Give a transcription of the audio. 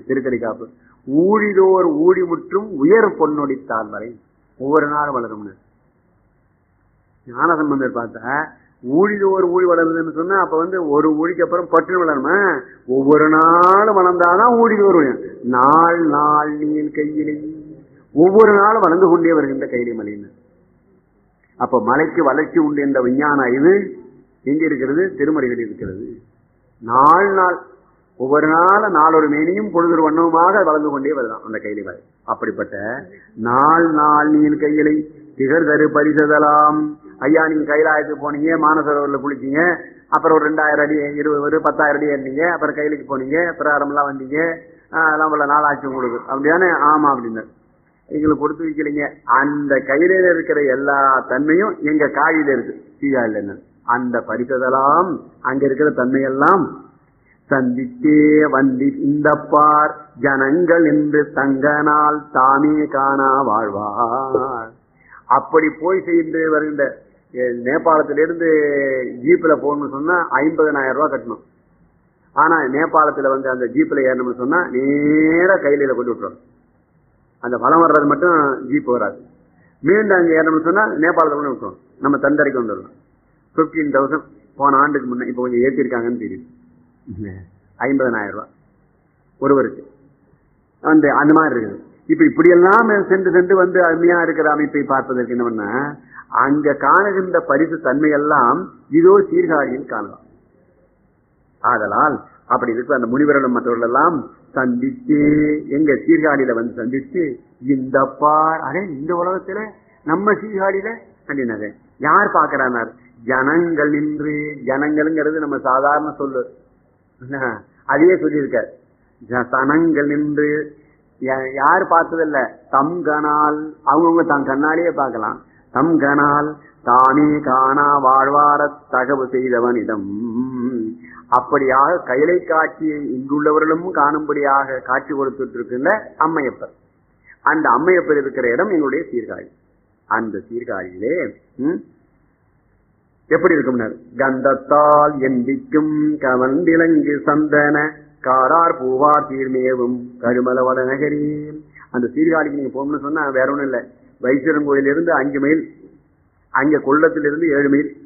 திருக்கடி காப்பு ஊழிதோர் ஊழி முற்றும் உயர் பொன்னொடித்தால் வரை ஒவ்வொரு நாளும் வளரும்னு ஞானசம்பந்தர் பார்த்தா ஊழிதோர் ஊழி வளருதுன்னு சொன்னா அப்ப வந்து ஒரு ஊழிக்கு அப்புறம் பட்டு வளருமா ஒவ்வொரு நாளும் வளர்ந்தாதான் ஊழிதோர் ஊழி நாள் நாள் நீள் கையிலே ஒவ்வொரு நாளும் வளர்ந்து கொண்டே வருகின்ற கையிலே மலைன்னு அப்ப மலைக்கு வளர்ச்சி உண்டு என்ற விஞ்ஞான இது எங்க இருக்கிறது திருமறைகள் இருக்கிறது நாள் நாள் ஒவ்வொரு நாளும் நாளொரு மேனியும் பொழுதொரு வண்ணமுமாக வளர்ந்து கொண்டே வருதான் அந்த கையிலே வரை அப்படிப்பட்ட நாள் நாள் நீள் கையிலை திகர் தரு பரிசதலாம் ஐயா நீங்க கைலாயத்துக்கு போனீங்க மானசரோவரில் குளிச்சீங்க அப்புறம் ஒரு ரெண்டாயிரம் அடி இருபது ஒரு பத்தாயிரம் அடி ஏறினீங்க அப்புறம் கையிலுக்கு போனீங்க பிரகாரம்லாம் வந்தீங்க ஆஹ் எல்லாம் உள்ள நாளாச்சும் உங்களுக்கு அப்படிதானே ஆமா அப்படின்னாரு எங்களுக்கு கொடுத்து வைக்கலைங்க அந்த கையில இருக்கிற எல்லா தன்மையும் எங்க காயில இருக்கு சீகாயில என்ன அந்த பரிசதெல்லாம் அங்க இருக்கிற தன்மையெல்லாம் சந்தித்தே வந்தி இந்த பார் ஜனங்கள் என்று தங்கனால் தாமே காணா வாழ்வார் அப்படி போய் செய்து வருகின்ற அஹ், நேபாளத்திலிருந்து ஜீப்ல போகணும்னு சொன்னா ஐம்பதனாயிரம் ரூபாய் கட்டணும் ஆனா நேபாளத்துல வந்து அந்த ஜீப்ல ஏறணும்னு சொன்னா நேரா கையில கொண்டு விட்டுரும் அந்த பலம் வர்றது மட்டும் ஜீப் வராது மீண்டும் அங்க ஏறணும்னு சொன்னா நேபாளத்துல கொண்டு விட்டுரும் நம்ம தந்தரைக்கு வந்துடலாம் பிப்டீன் தௌசண்ட் போன ஆண்டுக்கு முன்ன இப்போ கொஞ்சம் ஏற்றிருக்காங்கன்னு தெரியுது ஐம்பதனாயிரம் ரூபாய் ஒருவருக்கு அந்த அந்த மாதிரி இருக்குது இப்ப இப்படியெல்லாம் சென்று சென்று வந்து அருமையா இருக்கிற அமைப்பை பார்ப்பதற்கு என்ன பண்ண அங்க காணுகின்ற பரிசு தன்மையெல்லாம் இதோ சீர்காழியில் காணலாம் ஆதலால் அப்படி இருக்கிற அந்த முனிவரிடம் மற்றவர்கள் எல்லாம் சந்திச்சு எங்க சீர்காழியில வந்து சந்திச்சு இந்த பார் அடே இந்த உலகத்துல நம்ம சீர்காழியில அப்படின்னாரு யார் பாக்குறானார் ஜனங்கள் நின்று ஜனங்கள்ங்கிறது நம்ம சாதாரண சொல்லு என்ன? அதையே சொல்லியிருக்கார் ஜ- சனங்கள் நின்று யா- யார் பார்த்ததில்ல தம் கனால் அவங்கவுங்க தம் கண்ணாலேயே பார்க்கலாம் தம் கனால் தானே காணா வாழ்வார தகவு செய்தவனிடம் அப்படியாக கைலை காட்சியை இங்குள்ளவர்களும் காணும்படியாக காட்சி கொடுத்துட்டு இருக்கின்ற அம்மையப்பர் அந்த அம்மையப்பர் இருக்கிற இடம் எங்களுடைய சீர்காழி அந்த சீர்காழியிலே ம், எப்படி இருக்கும்னார் கந்தத்தால் எந்திக்கும் கவண்டிலங்கு சந்தன காரார் பூவார் தீர்மேவும் கருமல வடநகரி அந்த சீர்காழிக்கு நீங்க போகணும்னு சொன்னா வேற ஒண்ணும் இல்ல வைத்தியரன் கோயிலிருந்து அஞ்சு மைல் அங்க கொள்ளத்திலிருந்து ஏழு மைல்